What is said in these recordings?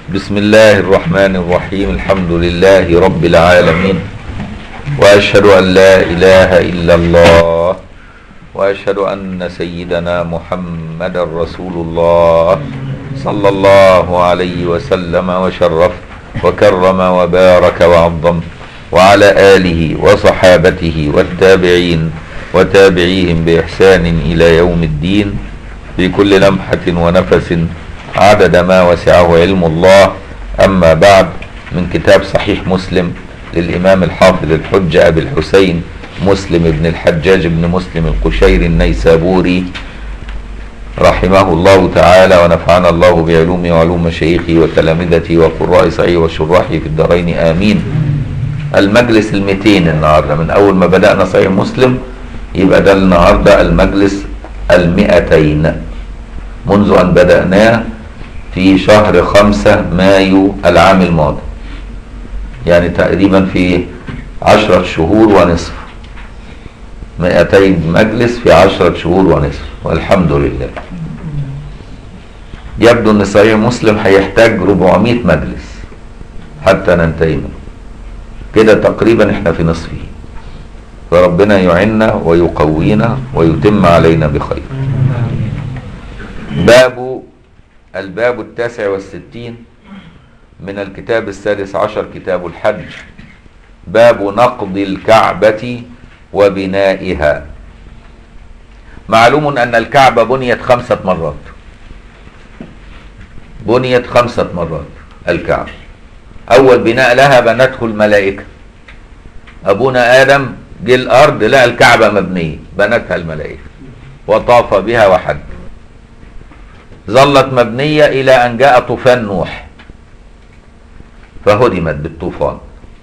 بسم الله الرحمن الرحيم الحمد لله رب العالمين واشهد ان لا اله الا الله واشهد ان سيدنا محمدا رسول الله صلى الله عليه وسلم وشرف وكرم وبارك وعظم وعلى اله وصحابته والتابعين وتابعيهم باحسان الى يوم الدين في كل لمحه ونفس عدد ما وسعه علم الله أما بعد من كتاب صحيح مسلم للإمام الحافظ الحجة أبي الحسين مسلم بن الحجاج بن مسلم القشيري النيسابوري رحمه الله تعالى ونفعنا الله بعلومه وعلوم مشايخه وتلامذته وقراء صحيح وشراحه في الدارين آمين المجلس المتين النهاردة من أول ما بدأنا صحيح مسلم يبقى ده النهاردة المجلس المئتين منذ أن بدأناه في شهر خمسة مايو العام الماضي يعني تقريبا في عشرة شهور ونصف مئتين مجلس في عشرة شهور ونصف والحمد لله يبدو ان صحيح مسلم هيحتاج 400 مجلس حتى ننتهي منه كده تقريبا احنا في نصفه فربنا يعيننا ويقوينا ويتم علينا بخير باب الباب التاسع والستين من الكتاب السادس عشر كتاب الحج باب نقض الكعبة وبنائها معلوم أن الكعبة بنيت خمسة مرات بنيت خمسة مرات الكعبة أول بناء لها بنته الملائكة أبونا آدم جه الأرض لقى الكعبة مبنية بنتها الملائكة وطاف بها وحج ظلت مبنية إلى أن جاء طوفان نوح فهدمت بالطوفان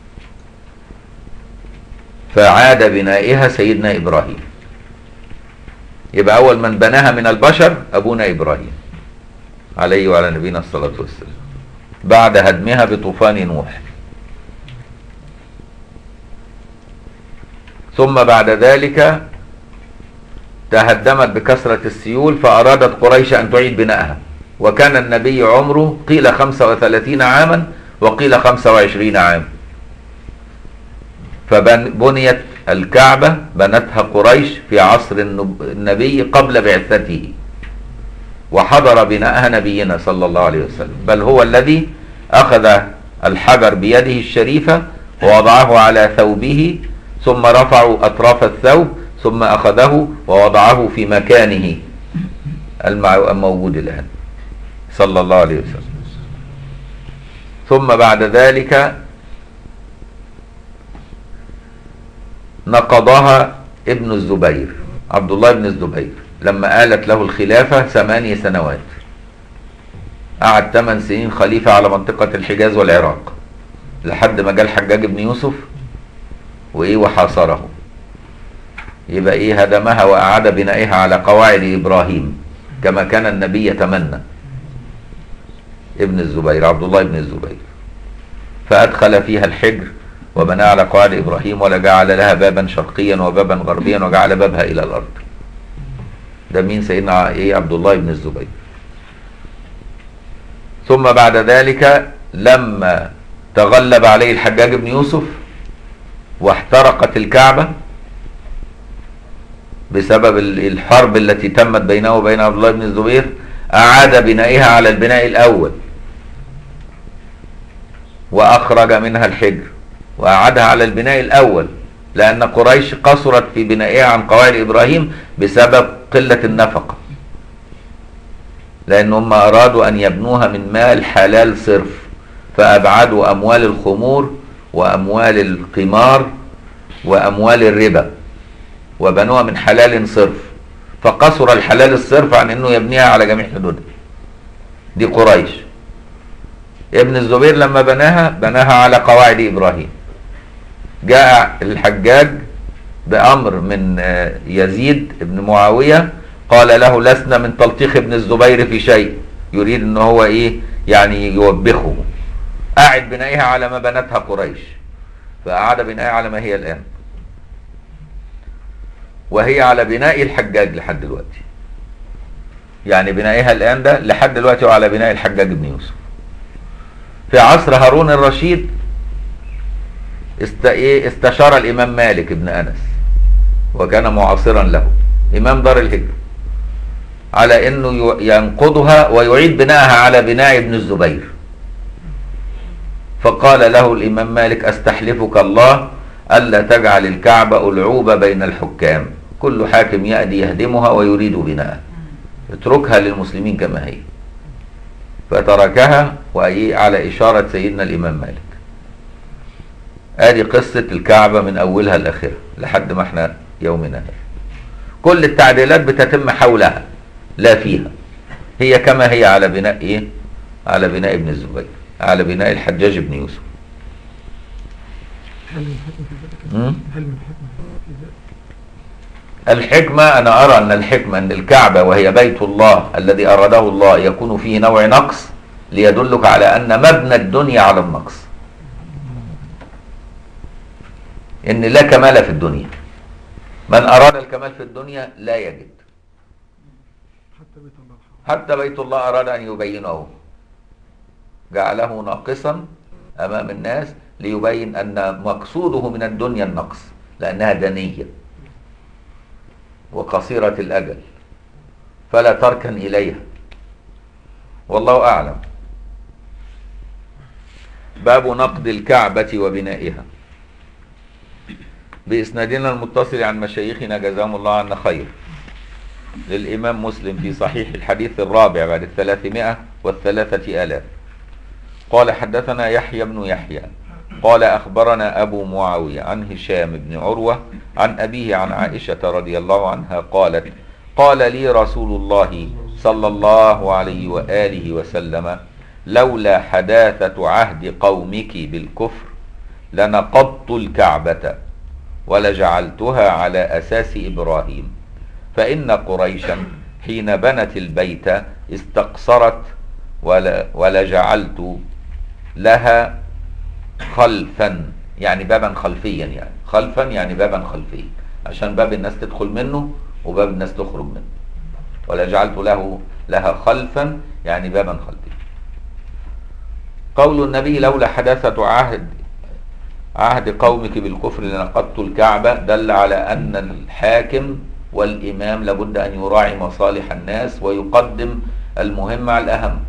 فعاد بنائها سيدنا إبراهيم يبقى أول من بناها من البشر أبونا إبراهيم عليه وعلى نبينا الصلاة والسلام بعد هدمها بطوفان نوح ثم بعد ذلك تهدمت بكثرة السيول فأرادت قريش أن تعيد بنائها وكان النبي عمره قيل 35 عاما وقيل 25 عاما فبنيت الكعبة بنتها قريش في عصر النبي قبل بعثته وحضر بناءها نبينا صلى الله عليه وسلم بل هو الذي أخذ الحجر بيده الشريفة ووضعه على ثوبه ثم رفعوا أطراف الثوب ثم أخذه ووضعه في مكانه الموجود الآن صلى الله عليه وسلم ثم بعد ذلك نقضها ابن الزبير عبد الله بن الزبير لما آلت له الخلافة ثمانية سنوات قعد ثمان سنين خليفة على منطقة الحجاز والعراق لحد ما جاء الحجاج بن يوسف وإيه وحاصره يبقى ايه هدمها واعاد بنائها على قواعد ابراهيم كما كان النبي يتمنى ابن الزبير عبد الله بن الزبير فادخل فيها الحجر وبنى على قواعد ابراهيم وجعل لها بابا شرقيا وبابا غربيا وجعل بابها الى الارض ده مين سيدنا ايه عبد الله بن الزبير ثم بعد ذلك لما تغلب عليه الحجاج بن يوسف واحترقت الكعبه بسبب الحرب التي تمت بينه وبين عبد الله بن الزبير أعاد بنائها على البناء الأول وأخرج منها الحجر وأعادها على البناء الأول لأن قريش قصرت في بنائها عن قواعد إبراهيم بسبب قلة النفقة لأن هم أرادوا أن يبنوها من مال حلال صرف فأبعدوا أموال الخمور وأموال القمار وأموال الربا وبنوها من حلال صرف فقصر الحلال الصرف عن انه يبنيها على جميع حدودها دي قريش ابن الزبير لما بناها بناها على قواعد ابراهيم جاء الحجاج بامر من يزيد بن معاويه قال له لسنا من تلطيخ ابن الزبير في شيء يريد ان هو ايه يعني يوبخه اعد بنائها على ما بنتها قريش فاعاد بنائها على ما هي الان وهي على بناء الحجاج لحد دلوقتي يعني بنائها الان ده لحد دلوقتي وعلى بناء الحجاج بن يوسف في عصر هارون الرشيد است... إيه استشار الإمام مالك بن أنس وكان معاصرا له إمام دار الهجرة على أنه ي- ينقضها ويعيد بناءها على بناء ابن الزبير فقال له الإمام مالك أستحلفك الله ألا تجعل الكعبة ألعوبة بين الحكام كل حاكم يأتي يهدمها ويريد بناءها اتركها للمسلمين كما هي فتركها وأي على إشارة سيدنا الإمام مالك ادي قصة الكعبة من أولها لآخرها لحد ما احنا يومنا هذا كل التعديلات بتتم حولها لا فيها هي كما هي على بناء ايه على بناء ابن الزبير على بناء الحجاج بن يوسف هل من حكمة في ذلك؟ مم؟ هل من حكمة في ذلك؟ الحكمة أنا أرى أن الحكمة أن الكعبة وهي بيت الله الذي أراده الله يكون فيه نوع نقص ليدلك على أن مبنى الدنيا على النقص إن لا كمال في الدنيا من أراد الكمال في الدنيا لا يجد حتى بيت الله الحرام حتى بيت الله أراد أن يبينه جعله ناقصا أمام الناس ليبين أن مقصوده من الدنيا النقص لأنها دنية وقصيرة الأجل فلا تركن إليها والله أعلم باب نقد الكعبة وبنائها بإسنادنا المتصل عن مشايخنا جزاهم الله عنا خير للإمام مسلم في صحيح الحديث الرابع بعد الثلاثمائة والثلاثة آلاف قال حدثنا يحيى بن يحيى قال أخبرنا أبو معاوية عن هشام بن عروة عن أبيه عن عائشة رضي الله عنها قالت قال لي رسول الله صلى الله عليه وآله وسلم لولا حداثة عهد قومك بالكفر لنقضت الكعبة ولجعلتها على أساس إبراهيم فإن قريشا حين بنت البيت استقصرت ولا ولجعلت لها خلفا يعني بابا خلفيا يعني خلفا يعني بابا خلفيا عشان باب الناس تدخل منه وباب الناس تخرج منه ولجعلت له لها خلفا يعني بابا خلفيا قول النبي لولا حداثة عهد عهد قومك بالكفر لنقضت الكعبة دل على أن الحاكم والإمام لابد أن يراعي مصالح الناس ويقدم المهم على الأهم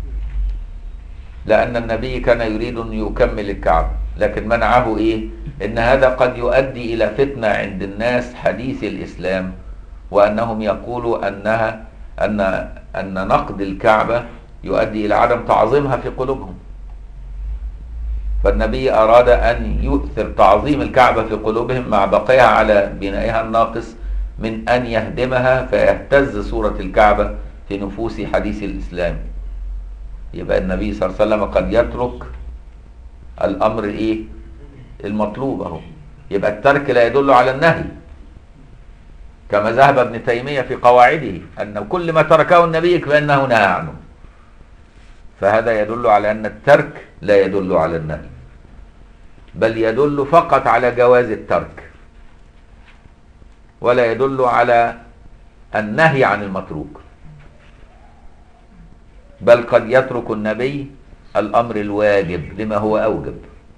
لأن النبي كان يريد أن يكمل الكعبة لكن منعه إيه؟ إن هذا قد يؤدي إلى فتنة عند الناس حديث الإسلام وأنهم يقولوا أنها أن أن نقد الكعبة يؤدي إلى عدم تعظيمها في قلوبهم فالنبي أراد أن يؤثر تعظيم الكعبة في قلوبهم مع بقائها على بنائها الناقص من أن يهدمها فيهتز صورة الكعبة في نفوس حديث الإسلام يبقى النبي صلى الله عليه وسلم قد يترك الأمر إيه المطلوب أهو يبقى الترك لا يدل على النهي كما ذهب ابن تيمية في قواعده أن كل ما تركه النبي فإنه نهى عنه فهذا يدل على أن الترك لا يدل على النهي بل يدل فقط على جواز الترك ولا يدل على النهي عن المتروك بل قد يترك النبي الأمر الواجب لما هو أوجب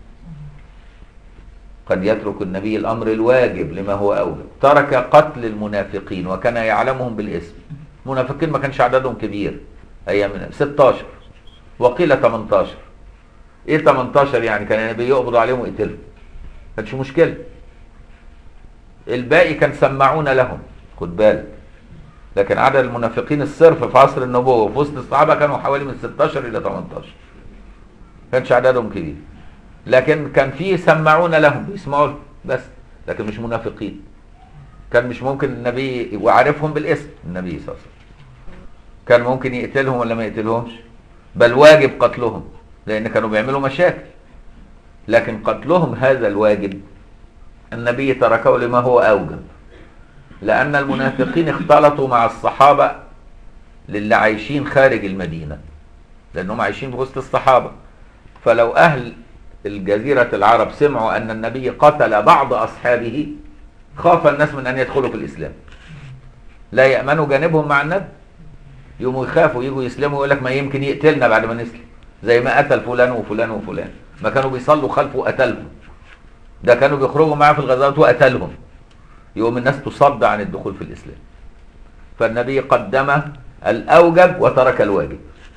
قد يترك النبي الأمر الواجب لما هو أوجب ترك قتل المنافقين وكان يعلمهم بالاسم المنافقين ما كانش عددهم كبير أيام 16 وقيل 18 ايه 18 يعني كان النبي يقبض عليهم ويقتلهم كانش مشكله الباقي كان سمعون لهم خد بالك لكن عدد المنافقين الصرف في عصر النبوه وفي وسط الصحابه كانوا حوالي من 16 الى 18 كانش عددهم كبير لكن كان في سمعون لهم بيسمعوا لهم بس لكن مش منافقين كان مش ممكن النبي وعارفهم بالاسم النبي صلى الله عليه وسلم كان ممكن يقتلهم ولا ما يقتلهمش بل واجب قتلهم لان كانوا بيعملوا مشاكل لكن قتلهم هذا الواجب النبي تركه لما هو اوجب لان المنافقين اختلطوا مع الصحابه للي عايشين خارج المدينه لانهم عايشين في وسط الصحابه فلو اهل الجزيره العرب سمعوا ان النبي قتل بعض اصحابه خاف الناس من ان يدخلوا في الاسلام لا يامنوا جانبهم مع النبي يقوموا يخافوا يجوا يسلموا يقول لك ما يمكن يقتلنا بعد ما نسلم زي ما قتل فلان وفلان وفلان ما كانوا بيصلوا خلفه وقتلهم ده كانوا بيخرجوا معاه في الغزوات وقتلهم يقوم الناس تصد عن الدخول في الاسلام فالنبي قدم الاوجب وترك الواجب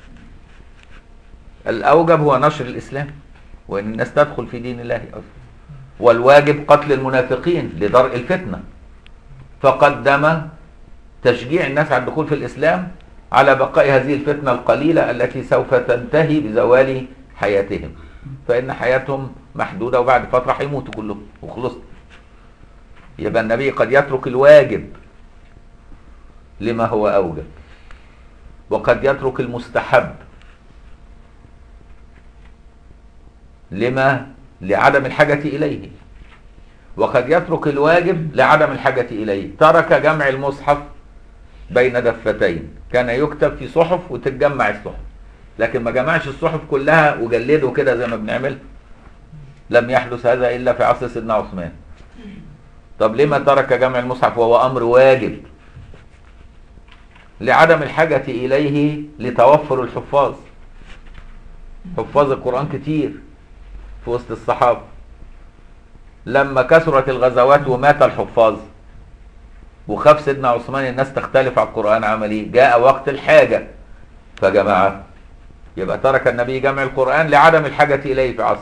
الاوجب هو نشر الاسلام وان الناس تدخل في دين الله اصلا والواجب قتل المنافقين لدرء الفتنه فقدم تشجيع الناس على الدخول في الاسلام على بقاء هذه الفتنه القليله التي سوف تنتهي بزوال حياتهم فان حياتهم محدوده وبعد فتره هيموتوا كلهم وخلصت يبقى النبي قد يترك الواجب لما هو اوجب وقد يترك المستحب لما لعدم الحاجة إليه وقد يترك الواجب لعدم الحاجة إليه ترك جمع المصحف بين دفتين كان يكتب في صحف وتتجمع الصحف لكن ما جمعش الصحف كلها وجلده كده زي ما بنعمل لم يحدث هذا إلا في عصر سيدنا عثمان طب لما ترك جمع المصحف وهو أمر واجب لعدم الحاجة إليه لتوفر الحفاظ حفاظ القرآن كتير في وسط الصحابة لما كثرت الغزوات ومات الحفاظ وخاف سيدنا عثمان الناس تختلف على القرآن عمل ايه؟ جاء وقت الحاجة فجمعه يبقى ترك النبي جمع القرآن لعدم الحاجة إليه في عصر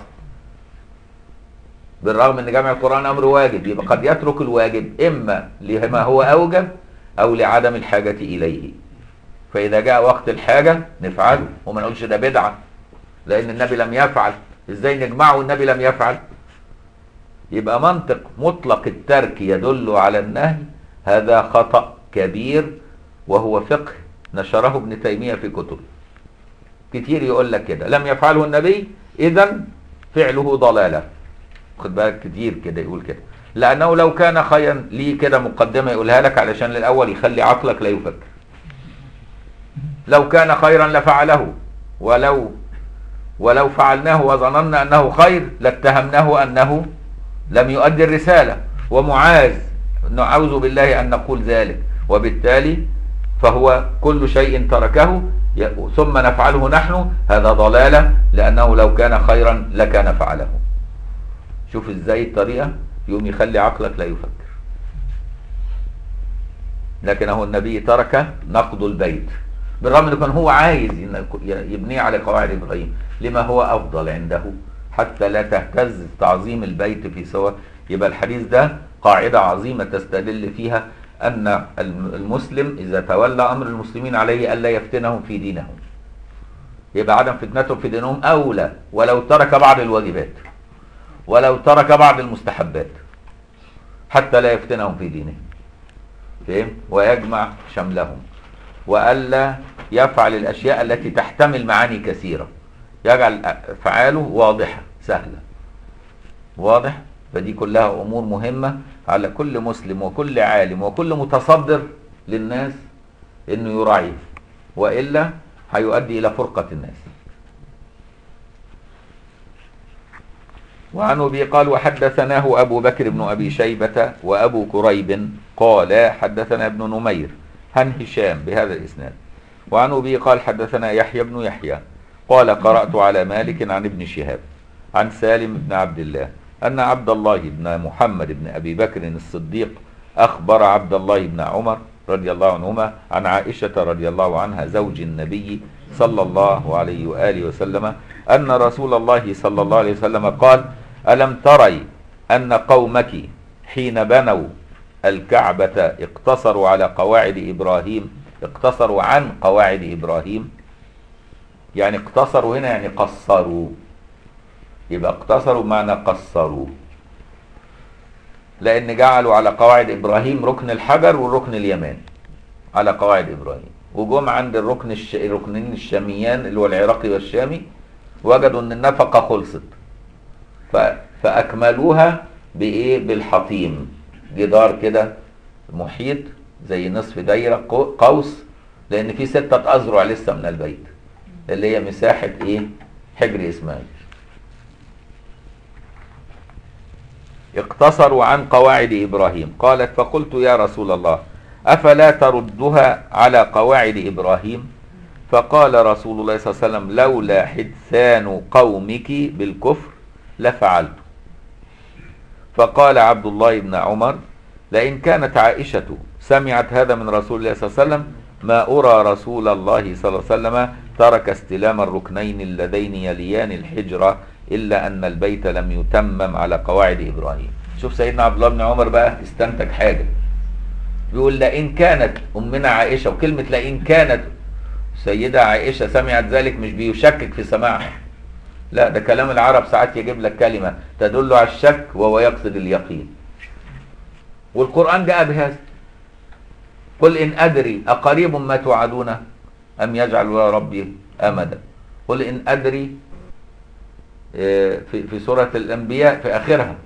بالرغم ان جمع القرآن أمر واجب يبقى قد يترك الواجب إما لما هو أوجب أو لعدم الحاجة إليه فإذا جاء وقت الحاجة نفعله وما نقولش ده بدعة لأن النبي لم يفعل ازاي نجمعه والنبي لم يفعل يبقى منطق مطلق الترك يدل على النهي هذا خطأ كبير وهو فقه نشره ابن تيمية في كتبه كتير يقول لك كده لم يفعله النبي اذا فعله ضلالة خد بالك كتير كده يقول كده لانه لو كان خيرا ليه كده مقدمة يقولها لك علشان الاول يخلي عقلك لا يفكر لو كان خيرا لفعله ولو ولو فعلناه وظننا انه خير لاتهمناه انه لم يؤدي الرسالة ومعاذ نعوذ بالله ان نقول ذلك وبالتالي فهو كل شيء تركه ثم نفعله نحن هذا ضلالة لانه لو كان خيرا لكان فعله شوف ازاي الطريقة يوم يخلي عقلك لا يفكر لكنه النبي ترك نقض البيت بالرغم انه كان هو عايز يبنيه على قواعد ابراهيم لما هو افضل عنده حتى لا تهتز تعظيم البيت في سواء يبقى الحديث ده قاعدة عظيمة تستدل فيها ان المسلم اذا تولى امر المسلمين عليه الا يفتنهم في دينهم يبقى عدم فتنتهم في دينهم اولى ولو ترك بعض الواجبات ولو ترك بعض المستحبات حتى لا يفتنهم في دينهم فهم ويجمع شملهم والا يفعل الاشياء التي تحتمل معاني كثيره يجعل افعاله واضحه سهله واضح فدي كلها امور مهمه على كل مسلم وكل عالم وكل متصدر للناس انه يراعيه والا هيؤدي الى فرقه الناس وعن ابي قال وحدثناه ابو بكر بن ابي شيبه وابو كريب قال حدثنا ابن نمير عن هشام بهذا الاسناد وعن ابي قال حدثنا يحيى بن يحيى قال قرات على مالك عن ابن شهاب عن سالم بن عبد الله ان عبد الله بن محمد بن ابي بكر الصديق اخبر عبد الله بن عمر رضي الله عنهما عن عائشه رضي الله عنها زوج النبي صلى الله عليه واله وسلم ان رسول الله صلى الله عليه وسلم قال الم تري ان قومك حين بنوا الكعبة اقتصروا على قواعد إبراهيم اقتصروا عن قواعد إبراهيم يعني اقتصروا هنا يعني قصروا يبقى اقتصروا معنى قصروا لأن جعلوا على قواعد إبراهيم ركن الحجر والركن اليماني على قواعد إبراهيم وجم عند الركن الش... الركنين الشاميان اللي هو العراقي والشامي وجدوا ان النفقة خلصت ف... فأكملوها بإيه بالحطيم جدار كده محيط زي نصف دايرة قوس لأن في ستة أذرع لسه من البيت اللي هي مساحة إيه؟ حجر إسماعيل. اقتصروا عن قواعد إبراهيم قالت فقلت يا رسول الله أفلا تردها على قواعد إبراهيم فقال رسول الله صلى الله عليه وسلم لولا حدثان قومك بالكفر لفعلت فقال عبد الله بن عمر لئن كانت عائشة سمعت هذا من رسول الله صلى الله عليه وسلم ما أرى رسول الله صلى الله عليه وسلم ترك استلام الركنين اللذين يليان الحجرة إلا أن البيت لم يتمم على قواعد إبراهيم شوف سيدنا عبد الله بن عمر بقى استنتج حاجة بيقول لئن كانت أمنا عائشة وكلمة لئن كانت سيدة عائشة سمعت ذلك مش بيشكك في سماعها لا ده كلام العرب ساعات يجيب لك كلمة تدل على الشك وهو يقصد اليقين والقرآن جاء بهذا قل إن أدري أقريب ما توعدون أم يجعل ولا ربي أمدا قل إن أدري آه، في في سورة الأنبياء في آخرها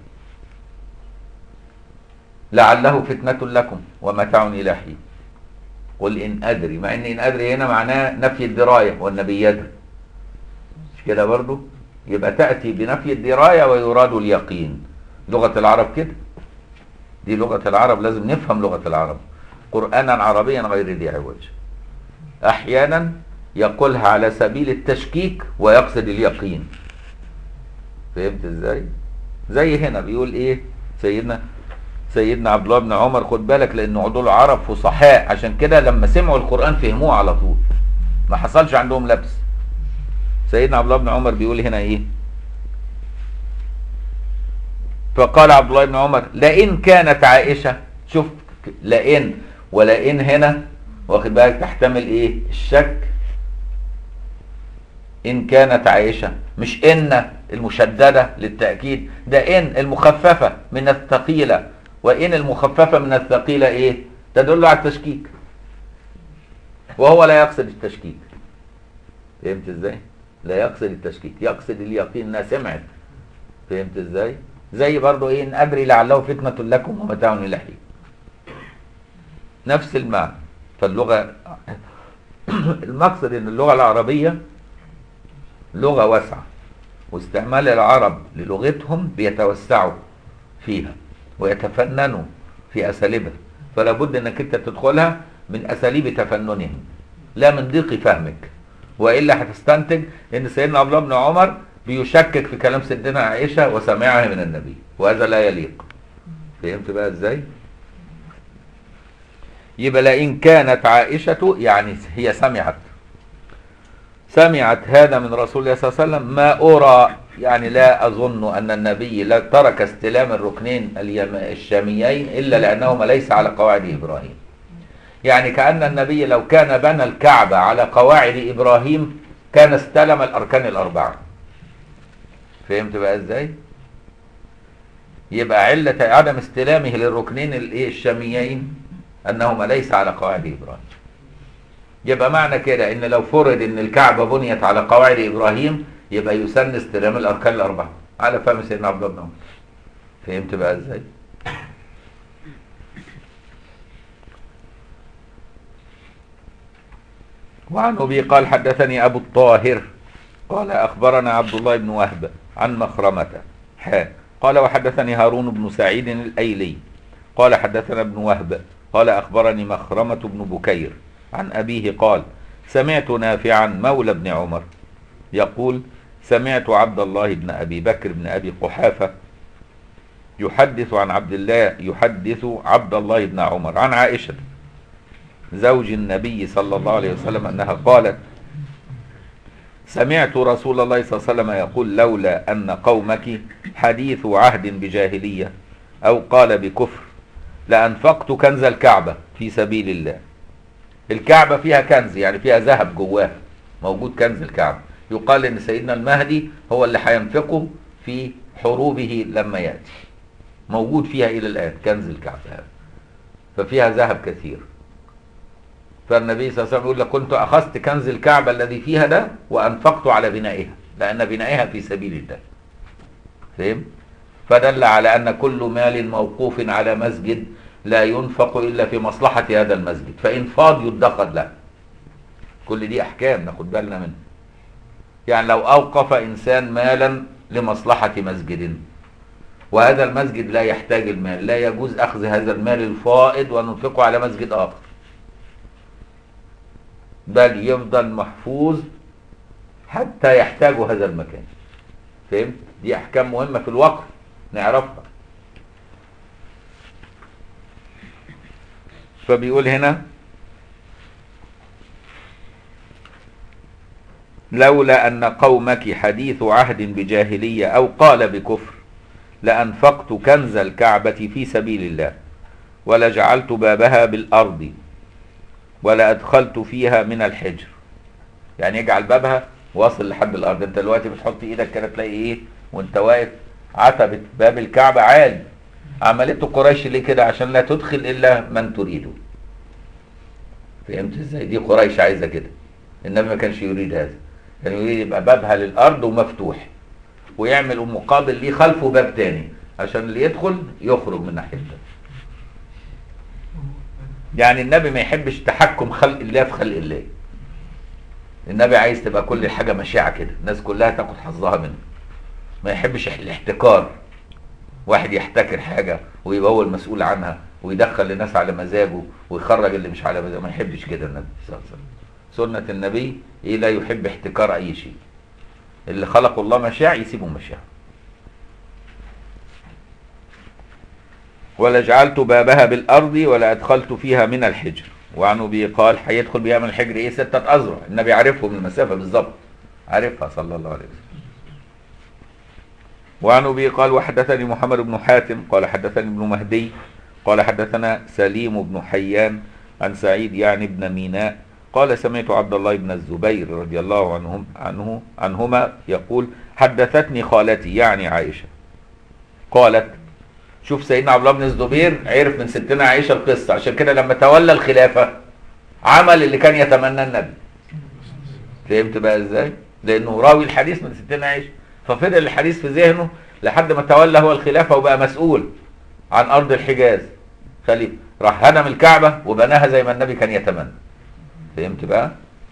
لعله فتنة لكم ومتاع إلى حين قل إن أدري مع إن إن أدري هنا معناه نفي الدراية والنبي يدري مش كده برضو يبقى تأتي بنفي الدراية ويراد اليقين لغة العرب كده دي لغة العرب لازم نفهم لغة العرب قرآنا عربيا غير ذي عوج أحيانا يقولها على سبيل التشكيك ويقصد اليقين فهمت ازاي زي هنا بيقول ايه سيدنا سيدنا عبد الله بن عمر خد بالك لان دول عرب فصحاء عشان كده لما سمعوا القرآن فهموه على طول ما حصلش عندهم لبس سيدنا عبد الله بن عمر بيقول هنا ايه فقال عبد الله بن عمر لئن كانت عائشة شوف لئن ولئن هنا واخد بالك تحتمل ايه الشك ان كانت عائشة مش ان المشددة للتأكيد ده ان المخففة من الثقيلة وان المخففة من الثقيلة ايه تدل على التشكيك وهو لا يقصد التشكيك فهمت ازاي لا يقصد التشكيك يقصد اليقين انها سمعت فهمت ازاي زي برضو ايه ان ادري لعله فتنة لكم ومتاع الى حين نفس المعنى فاللغة المقصد ان اللغة العربية لغة واسعة واستعمال العرب للغتهم بيتوسعوا فيها ويتفننوا في اساليبها فلا بد انك انت تدخلها من اساليب تفننهم لا من ضيق فهمك والا هتستنتج ان سيدنا عبد الله بن عمر بيشكك في كلام سيدنا عائشه وسمعها من النبي وهذا لا يليق فهمت بقى ازاي يبقى لئن كانت عائشه يعني هي سمعت سمعت هذا من رسول الله صلى الله عليه وسلم ما أرى يعني لا أظن أن النبي لا ترك استلام الركنين اليم- الشاميين إلا لأنهما ليس على قواعد إبراهيم يعني كأن النبي لو كان بنى الكعبة على قواعد إبراهيم كان استلم الأركان الأربعة فهمت بقى إزاي يبقى علة عدم استلامه للركنين الإيه الشاميين أنهما ليس على قواعد إبراهيم يبقى معنى كده ان لو فرض ان الكعبه بنيت على قواعد ابراهيم يبقى يسن استلام الاركان الاربعه على فهم سيدنا عبد الله بن عمر فهمت بقى ازاي وعن ابي قال حدثني ابو الطاهر قال اخبرنا عبد الله بن وهب عن مخرمه حاء قال وحدثني هارون بن سعيد الايلي قال حدثنا ابن وهب قال اخبرني مخرمه بن بكير عن أبيه قال سمعت نافعا مولى بن عمر يقول سمعت عبد الله بن أبي بكر بن أبي قحافة يحدث عن عبد الله يحدث عبد الله بن عمر عن عائشة زوج النبي صلى الله عليه وسلم أنها قالت سمعت رسول الله صلى الله عليه وسلم يقول لولا أن قومك حديث عهد بجاهلية أو قال بكفر لأنفقت كنز الكعبة في سبيل الله الكعبة فيها كنز يعني فيها ذهب جواها موجود كنز الكعبة يقال ان سيدنا المهدي هو اللي هينفقه في حروبه لما يأتي موجود فيها الى الان كنز الكعبة هذا ففيها ذهب كثير فالنبي صلى الله عليه وسلم يقول لك كنت اخذت كنز الكعبة الذي فيها ده وانفقت على بنائها لان بنائها في سبيل الله فهم فدل على ان كل مال موقوف على مسجد لا ينفق الا في مصلحه هذا المسجد فان فاض يدخر له كل دي احكام ناخد بالنا منها يعني لو اوقف انسان مالا لمصلحه مسجد وهذا المسجد لا يحتاج المال لا يجوز اخذ هذا المال الفائض وننفقه على مسجد اخر بل يفضل محفوظ حتى يحتاجوا هذا المكان فهمت دي احكام مهمه في الوقف نعرفها فبيقول هنا لولا ان قومك حديث عهد بجاهليه او قال بكفر لانفقت كنز الكعبه في سبيل الله ولجعلت بابها بالارض ولادخلت فيها من الحجر يعني يجعل بابها واصل لحد الارض انت دلوقتي بتحط ايدك كده تلاقي ايه وانت واقف عتبة باب الكعبة عالي عملته قريش ليه كده عشان لا تدخل الا من تريده فهمت ازاي دي قريش عايزه كده النبي ما كانش يريد هذا كان يريد يبقى بابها للارض ومفتوح ويعمل مقابل ليه خلفه باب تاني عشان اللي يدخل يخرج من ناحيته يعني النبي ما يحبش تحكم خلق الله في خلق الله النبي عايز تبقى كل حاجه مشاعه كده الناس كلها تاخد حظها منه ما يحبش الاحتكار واحد يحتكر حاجه ويبقى هو المسؤول عنها ويدخل الناس على مزاجه ويخرج اللي مش على مزاجه ما يحبش كده النبي صلى الله عليه وسلم سنه النبي ايه لا يحب احتكار اي شيء اللي خلقه الله مشاع يسيبه مشاع ولجعلت بابها بالارض ولا ادخلت فيها من الحجر وعن ابي قال هيدخل بيها من الحجر ايه ستة اذرع النبي عارفهم المسافة بالظبط عارفها صلى الله عليه وسلم وعن ابي قال وحدثني محمد بن حاتم قال حدثني ابن مهدي قال حدثنا سليم بن حيان عن سعيد يعني ابن ميناء قال سمعت عبد الله بن الزبير رضي الله عنهم عنه عنهما يقول حدثتني خالتي يعني عائشه قالت شوف سيدنا عبد الله بن الزبير عرف من ستنا عائشه القصه عشان كده لما تولى الخلافه عمل اللي كان يتمنى النبي فهمت بقى ازاي لانه راوي الحديث من ستنا عائشه ففضل الحديث في ذهنه لحد ما تولى هو الخلافه وبقى مسؤول عن ارض الحجاز خليفه راح هدم الكعبه وبناها زي ما النبي كان يتمنى فهمت بقى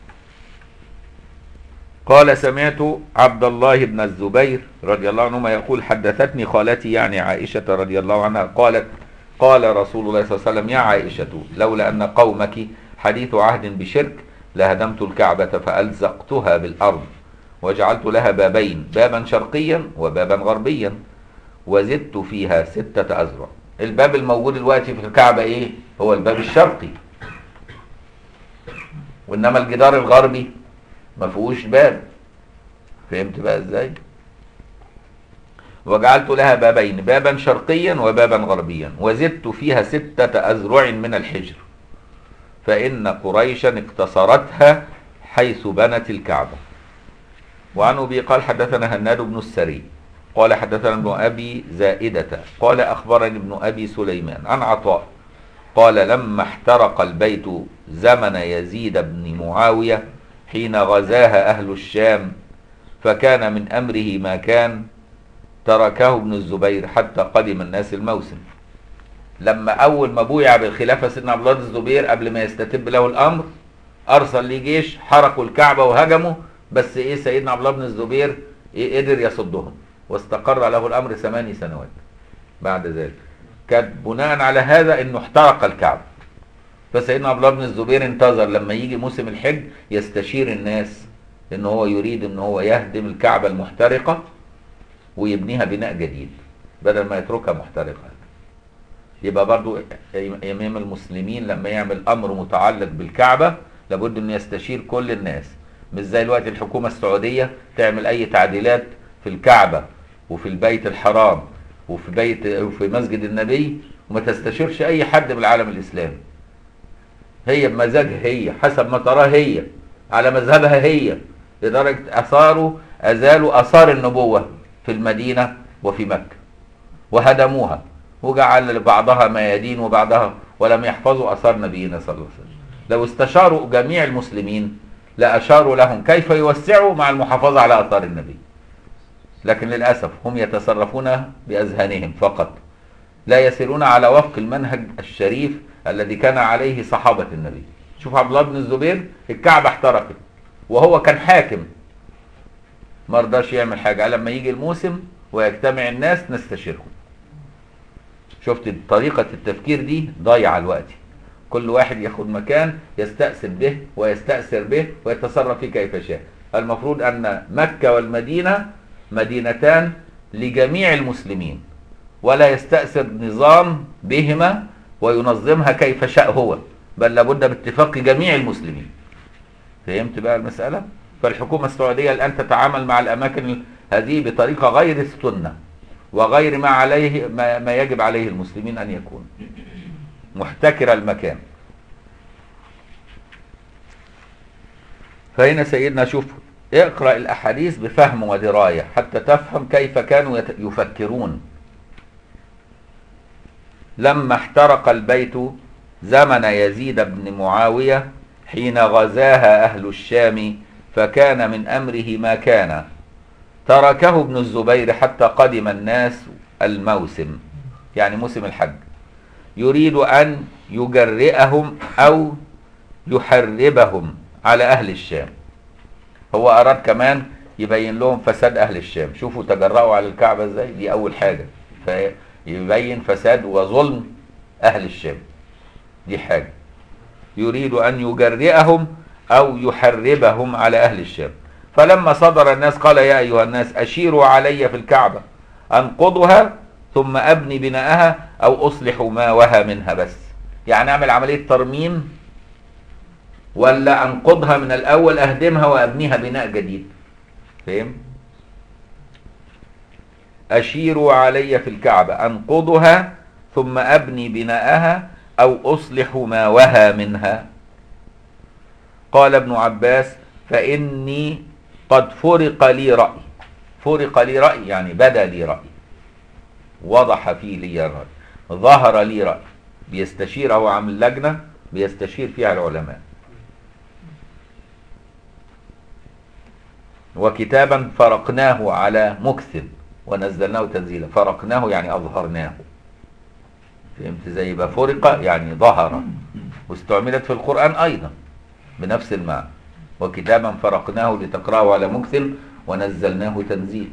قال سمعت عبد الله بن الزبير رضي الله عنهما يقول حدثتني خالتي يعني عائشة رضي الله عنها قالت قال رسول الله صلى الله عليه وسلم يا عائشة لولا أن قومك حديث عهد بشرك لهدمت الكعبة فألزقتها بالأرض وجعلت لها بابين بابا شرقيا وبابا غربيا وزدت فيها ستة أزرع الباب الموجود دلوقتي في الكعبة إيه هو الباب الشرقي وإنما الجدار الغربي ما فيهوش باب فهمت بقى ازاي وجعلت لها بابين بابا شرقيا وبابا غربيا وزدت فيها ستة أذرع من الحجر فإن قريشا اقتصرتها حيث بنت الكعبة وعن أبي قال حدثنا هناد بن السري قال حدثنا ابن أبي زائدة قال أخبرني ابن أبي سليمان عن عطاء قال لما احترق البيت زمن يزيد بن معاوية حين غزاها أهل الشام فكان من أمره ما كان تركه ابن الزبير حتى قدم الناس الموسم لما أول ما بويع بالخلافة سيدنا عبد الله بن الزبير قبل ما يستتب له الأمر أرسل ليه جيش حرقوا الكعبة وهجموا بس إيه سيدنا عبد الله بن الزبير إيه قدر يصدهم واستقر له الأمر ثماني سنوات بعد ذلك كان بناء على هذا إنه احترق الكعبة فسيدنا عبد الله بن الزبير انتظر لما يجي موسم الحج يستشير الناس ان هو يريد ان هو يهدم الكعبة المحترقة ويبنيها بناء جديد بدل ما يتركها محترقة يبقى برضو امام المسلمين لما يعمل امر متعلق بالكعبة لابد ان يستشير كل الناس مش زي الوقت الحكومة السعودية تعمل اي تعديلات في الكعبة وفي البيت الحرام وفي بيت وفي مسجد النبي وما تستشيرش اي حد بالعالم الاسلامي هي بمزاجها هي حسب ما تراه هي على مذهبها هي لدرجة أثاروا أزالوا أثار النبوة في المدينة وفي مكة وهدموها وجعل بعضها ميادين وبعضها ولم يحفظوا أثار نبينا صلى الله عليه وسلم لو استشاروا جميع المسلمين لأشاروا لهم كيف يوسعوا مع المحافظة على أثار النبي لكن للأسف هم يتصرفون بأذهانهم فقط لا يسيرون على وفق المنهج الشريف الذي كان عليه صحابة النبي شوف عبد الله بن الزبير الكعبة احترقت وهو كان حاكم ما رضاش يعمل حاجة لما يجي الموسم ويجتمع الناس نستشيرهم شفت طريقة التفكير دي ضايعة الوقت كل واحد ياخد مكان يستأثر به ويستأثر به ويتصرف فيه كيف شاء المفروض أن مكة والمدينة مدينتان لجميع المسلمين ولا يستأثر نظام بهما وينظمها كيف شاء هو بل لابد باتفاق جميع المسلمين فهمت بقى المسألة فالحكومة السعودية الآن تتعامل مع الأماكن هذه بطريقة غير السنة وغير ما عليه ما, ما يجب عليه المسلمين أن يكون محتكر المكان فهنا سيدنا شوف اقرأ الأحاديث بفهم ودراية حتى تفهم كيف كانوا يت- يفكرون لما احترق البيت زمن يزيد بن معاوية حين غزاها أهل الشام فكان من أمره ما كان تركه ابن الزبير حتى قدم الناس الموسم يعني موسم الحج يريد أن يجرئهم أو يحربهم على أهل الشام هو أراد كمان يبين لهم فساد أهل الشام شوفوا تجرأوا على الكعبة ازاي دي أول حاجة فيبين فساد وظلم أهل الشام دي حاجة يريد أن يجرئهم أو يحربهم على أهل الشام فلما صدر الناس قال يا أيها الناس أشيروا علي في الكعبة أنقضها ثم أبني بناءها أو أصلح ما وهى منها بس يعني أعمل عملية ترميم ولا أنقضها من الأول أهدمها وأبنيها بناء جديد فهم؟ أشيروا علي في الكعبة أنقضها ثم أبني بناءها أو أصلح ما وهى منها قال ابن عباس فإني قد فرق لي رأي فرق لي رأي يعني بدا لي رأي وضح فيه لي الرأي ظهر لي رأي بيستشير هو عامل لجنة بيستشير فيها العلماء وكتابا فرقناه على مكث ونزلناه تنزيلا فرقناه يعني أظهرناه فهمت زي يبقى فرق يعني ظهر واستعملت في القرآن أيضا بنفس المعنى وكتابا فرقناه لتقرأه على مكث ونزلناه تنزيل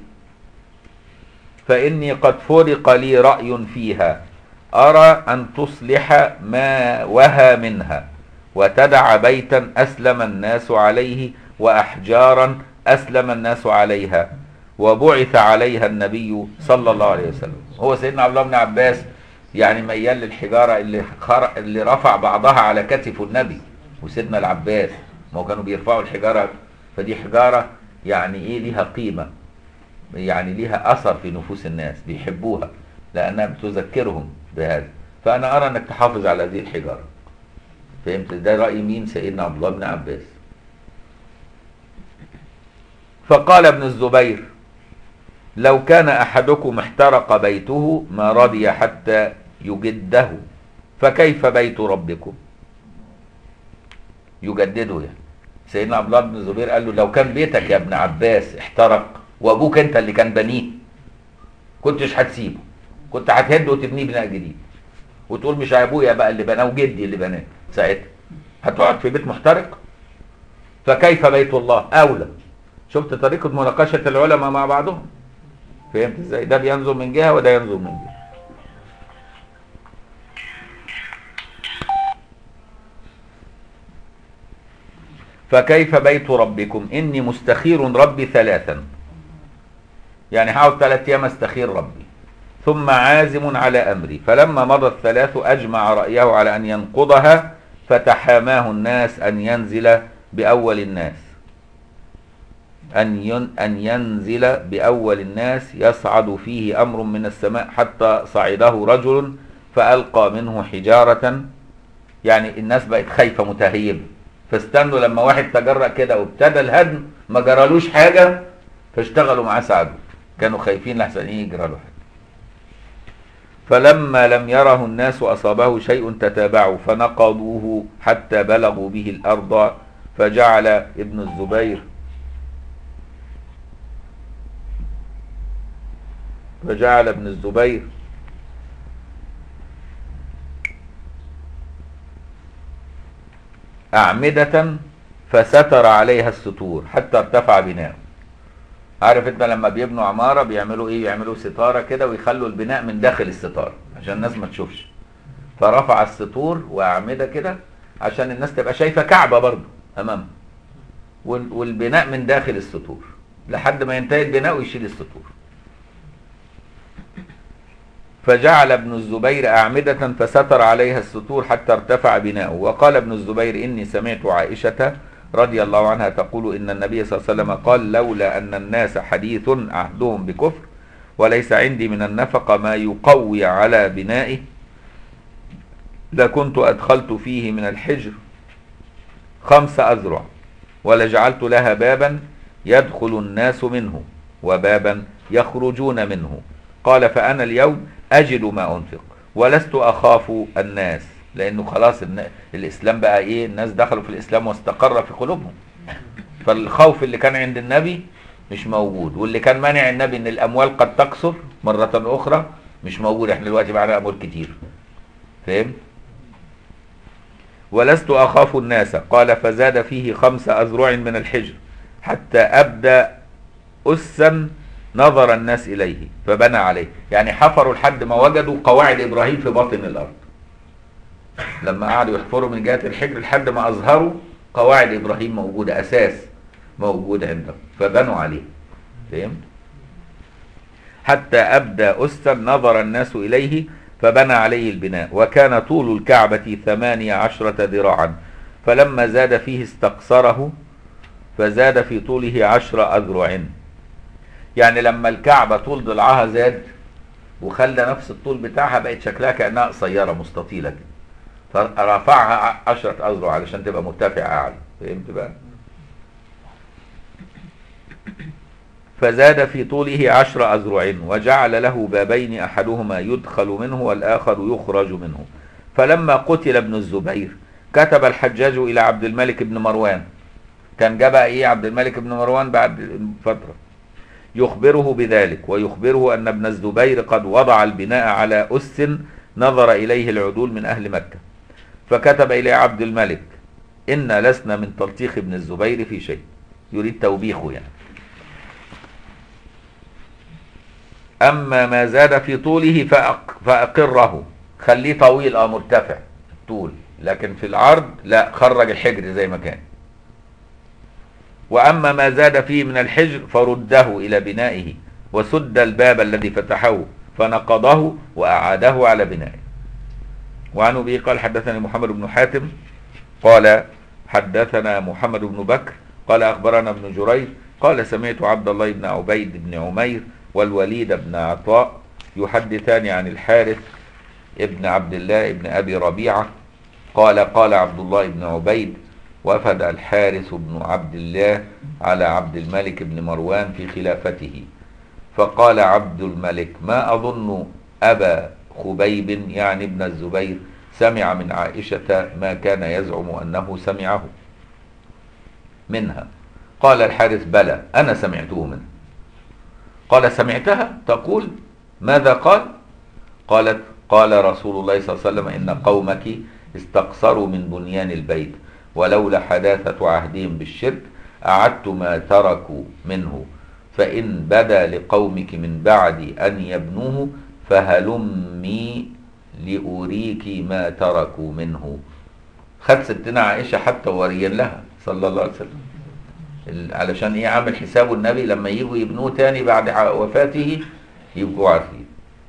فإني قد فرق لي رأي فيها أرى أن تصلح ما وهى منها وتدع بيتا أسلم الناس عليه وأحجارا أسلم الناس عليها وبعث عليها النبي صلى الله عليه وسلم هو سيدنا عبد الله بن عباس يعني ميال للحجارة اللي, خر... اللي رفع بعضها على كتف النبي وسيدنا العباس ما هو كانوا بيرفعوا الحجارة فدي حجارة يعني ايه ليها قيمة يعني ليها أثر في نفوس الناس بيحبوها لأنها بتذكرهم بهذا فأنا أرى أنك تحافظ على هذه الحجارة فهمت ده رأي مين سيدنا عبد الله بن عباس فقال ابن الزبير لو كان أحدكم احترق بيته ما رضي حتى يجده فكيف بيت ربكم يجدده يعني سيدنا عبد الله بن الزبير قال له لو كان بيتك يا ابن عباس احترق وابوك انت اللي كان بنيه كنتش هتسيبه كنت هتهده وتبنيه بناء جديد وتقول مش ابويا بقى اللي بناه وجدي اللي بناه ساعتها هتقعد في بيت محترق فكيف بيت الله اولى شفت طريقه مناقشه العلماء مع بعضهم فهمت ازاي ده بينظر من جهه وده ينظر من جهه فكيف بيت ربكم اني مستخير ربي ثلاثا يعني هقعد ثلاث ايام استخير ربي ثم عازم على امري فلما مضى الثلاث اجمع رايه على ان ينقضها فتحاماه الناس ان ينزل باول الناس أن ين أن ينزل بأول الناس يصعد فيه أمر من السماء حتى صعده رجل فألقى منه حجارة يعني الناس بقت خايفة متهيبة فاستنوا لما واحد تجرأ كده وابتدى الهدم ما جرالوش حاجة فاشتغلوا معاه ساعدوا كانوا خايفين لحسن ايه يجرى له حاجة فلما لم يره الناس أصابه شيء تتابعوا فنقضوه حتى بلغوا به الأرض فجعل ابن الزبير فجعل ابن الزبير أعمدة فستر عليها الستور حتى ارتفع بناؤه عارف انت لما بيبنوا عمارة بيعملوا ايه يعملوا ستارة كده ويخلوا البناء من داخل الستارة عشان الناس ما تشوفش فرفع الستور واعمده كده عشان الناس تبقى شايفه كعبه برضه امامها وال- والبناء من داخل الستور لحد ما ينتهي البناء ويشيل الستور فجعل ابن الزبير أعمدة فستر عليها الستور حتى ارتفع بناؤه وقال ابن الزبير إني سمعت عائشة رضي الله عنها تقول إن النبي صلى الله عليه وسلم قال لولا أن الناس حديث عهدهم بكفر وليس عندي من النفقة ما يقوي على بنائه لكنت أدخلت فيه من الحجر خمس أذرع ولجعلت لها بابا يدخل الناس منه وبابا يخرجون منه قال فأنا اليوم أجد ما أنفق ولست أخاف الناس لأنه خلاص الن- الإسلام بقى إيه الناس دخلوا في الإسلام واستقر في قلوبهم فالخوف اللي كان عند النبي مش موجود واللي كان مانع النبي ان الاموال قد تكثر مرة اخرى مش موجود احنا دلوقتي معانا اموال كتير فهمت ولست اخاف الناس قال فزاد فيه خمس اذرع من الحجر حتى ابدى اسا نظر الناس اليه فبنى عليه يعني حفروا لحد ما وجدوا قواعد ابراهيم في باطن الارض لما قعدوا يحفروا من جهه الحجر لحد ما اظهروا قواعد ابراهيم موجوده اساس موجود عندهم فبنوا عليه فهمت حتى ابدى اسا نظر الناس اليه فبنى عليه البناء وكان طول الكعبة ثمانية عشرة ذراعا فلما زاد فيه استقصره فزاد في طوله عشر أذرع يعني لما الكعبة طول ضلعها زاد وخلى نفس الطول بتاعها بقت شكلها كأنها قصيرة مستطيلة كده فرفعها عشرة أذرع علشان تبقى مرتفعة أعلى فهمت بقى فزاد في طوله عشر أذرع وجعل له بابين أحدهما يدخل منه والآخر يخرج منه فلما قتل ابن الزبير كتب الحجاج إلى عبد الملك بن مروان كان جاب إيه عبد الملك بن مروان بعد فترة يخبره بذلك ويخبره أن ابن الزبير قد وضع البناء على أس نظر إليه العدول من أهل مكة فكتب إلى عبد الملك إن لسنا من تلطيخ ابن الزبير في شيء يريد توبيخه يعني أما ما زاد في طوله فأق فأقره خليه طويل أو مرتفع الطول لكن في العرض لا خرج الحجر زي ما كان وأما ما زاد فيه من الحجر فرده إلى بنائه وسد الباب الذي فتحه فنقضه وأعاده على بنائه وعن أبي قال حدثني محمد بن حاتم قال حدثنا محمد بن بكر قال أخبرنا ابن جريج قال سمعت عبد الله بن عبيد بن عمير والوليد بن عطاء يحدثان عن الحارث ابن عبد الله ابن أبي ربيعة قال قال عبد الله بن عبيد وفد الحارث بن عبد الله على عبد الملك بن مروان في خلافته فقال عبد الملك ما أظن أبا خبيب يعني ابن الزبير سمع من عائشة ما كان يزعم أنه سمعه منها قال الحارث بلى أنا سمعته منه قال سمعتها تقول ماذا قال قالت قال رسول الله صلى الله عليه وسلم إن قومك استقصروا من بنيان البيت ولولا حداثة عهدهم بالشرك أعدت ما تركوا منه فإن بدا لقومك من بعد أن يبنوه فهلمي لأريك ما تركوا منه خد ستنا عائشة حتى وريا لها صلى الله عليه وسلم علشان ايه عامل حسابه النبي لما يجوا يبنوه تاني بعد وفاته يبقوا عارفين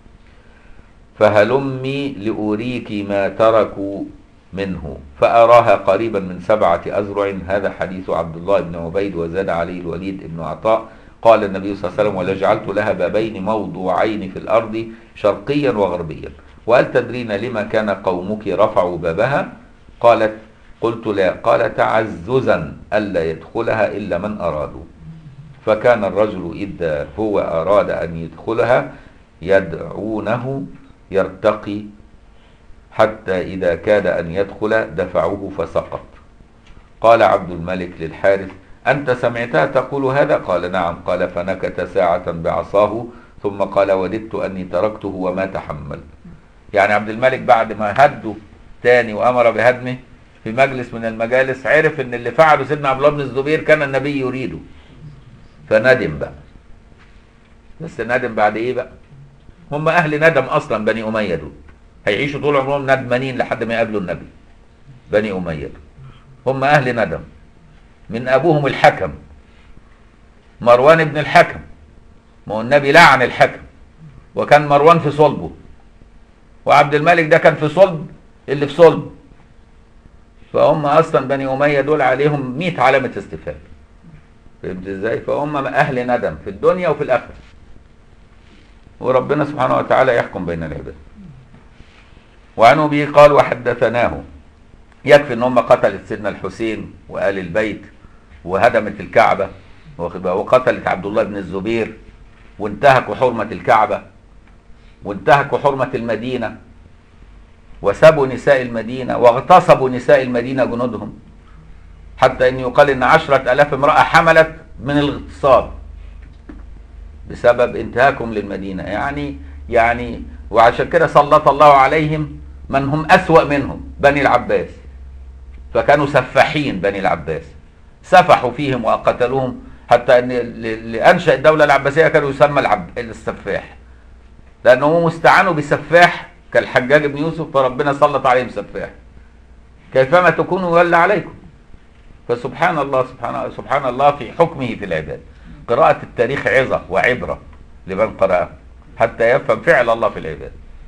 فهلمي لأريك ما تركوا منه فأراها قريبا من سبعة أذرع هذا حديث عبد الله بن عبيد وزاد عليه الوليد بن عطاء قال النبي صلى الله عليه وسلم ولجعلت لها بابين موضوعين في الأرض شرقيا وغربيا وهل تدرين لما كان قومك رفعوا بابها قالت قلت لا قال تعززا ألا يدخلها إلا من أرادوا فكان الرجل إذا هو أراد أن يدخلها يدعونه يرتقي حتى إذا كاد أن يدخل دفعوه فسقط قال عبد الملك للحارث أنت سمعتها تقول هذا قال نعم قال فنكت ساعة بعصاه ثم قال وددت أني تركته وما تحمل يعني عبد الملك بعد ما هده تاني وأمر بهدمه في مجلس من المجالس عرف ان اللي فعله سيدنا عبد الله بن الزبير كان النبي يريده فندم بقى بس ندم بعد ايه بقى هم اهل ندم اصلا بني اميه دول هيعيشوا طول عمرهم ندمانين لحد ما يقابلوا النبي بني أمية هم أهل ندم من أبوهم الحكم مروان بن الحكم ما هو النبي لعن الحكم وكان مروان في صلبه وعبد الملك ده كان في صلب اللي في صلب فهم اصلا بني اميه دول عليهم 100 علامه استفهام فهمت ازاي فهم اهل ندم في الدنيا وفي الاخره وربنا سبحانه وتعالى يحكم بين العباد وعن ابي قال وحدثناه يكفي ان هم قتلت سيدنا الحسين وآل البيت وهدمت الكعبه واخد بالك؟ وقتلت عبد الله بن الزبير وانتهكوا حرمه الكعبه وانتهكوا حرمه المدينه وسبوا نساء المدينة واغتصبوا نساء المدينة جنودهم حتى ان يقال ان عشرة الاف امرأة حملت من الاغتصاب بسبب انتهاكهم للمدينة يعني يعني وعشان كده سلط الله عليهم من هم اسوأ منهم بني العباس فكانوا سفاحين بني العباس سفحوا فيهم وقتلوهم حتى ان لانشا الدوله العباسيه كانوا يسمى العب السفاح لانهم استعانوا بسفاح كالحجاج بن يوسف فربنا سلط عليهم سفاح كيفما تكونوا يولى عليكم فسبحان الله سبحان سبحان الله في حكمه في العباد قراءة التاريخ عظة وعبرة لمن قرأه حتى يفهم فعل الله في العباد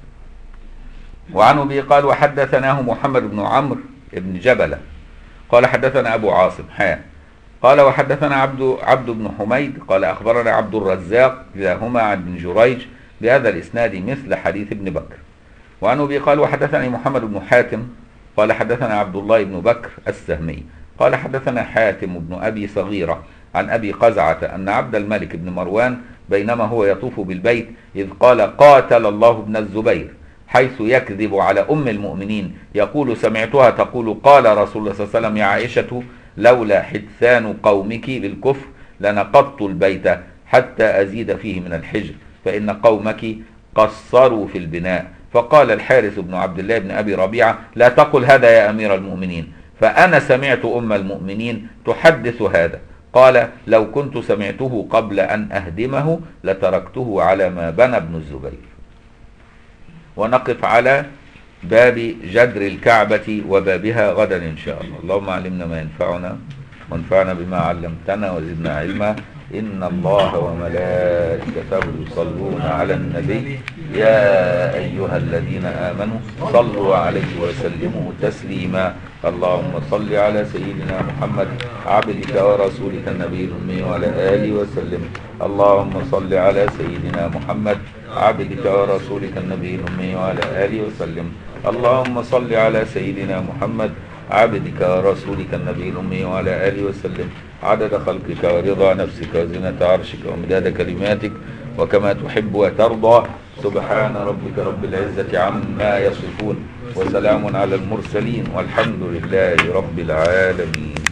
وعن ابي قال وحدثناه محمد بن عمرو بن جبلة قال حدثنا ابو عاصم حا قال وحدثنا عبد عبد بن حميد قال اخبرنا عبد الرزاق كلاهما عن ابن جريج بهذا الاسناد مثل حديث ابن بكر وعن ابي قال وحدثني محمد بن حاتم قال حدثنا عبد الله بن بكر السهمي قال حدثنا حاتم بن ابي صغيره عن ابي قزعه ان عبد الملك بن مروان بينما هو يطوف بالبيت اذ قال قاتل الله ابن الزبير حيث يكذب على ام المؤمنين يقول سمعتها تقول قال رسول الله صلى الله عليه وسلم يا عائشه لولا حدثان قومك بالكفر لنقضت البيت حتى ازيد فيه من الحجر فان قومك قصروا في البناء فقال الحارث بن عبد الله بن ابي ربيعه لا تقل هذا يا امير المؤمنين فانا سمعت ام المؤمنين تحدث هذا قال لو كنت سمعته قبل ان اهدمه لتركته على ما بنى ابن الزبير ونقف على باب جدر الكعبة وبابها غدا إن شاء الله اللهم علمنا ما ينفعنا وانفعنا بما علمتنا وزدنا علما إن الله وملائكته يصلون على النبي يا أيها الذين آمنوا صلوا عليه وسلموا تسليما اللهم صل على سيدنا محمد عبدك ورسولك النبي الأمي وعلى آله وسلم اللهم صل على سيدنا محمد عبدك ورسولك النبي الأمي وعلى آله وسلم اللهم صل على سيدنا محمد عبدك ورسولك النبي الأمي وعلى آله وسلم عدد خلقك ورضا نفسك وزنة عرشك ومداد كلماتك وكما تحب وترضى سبحان ربك رب العزة عما يصفون وسلام على المرسلين والحمد لله رب العالمين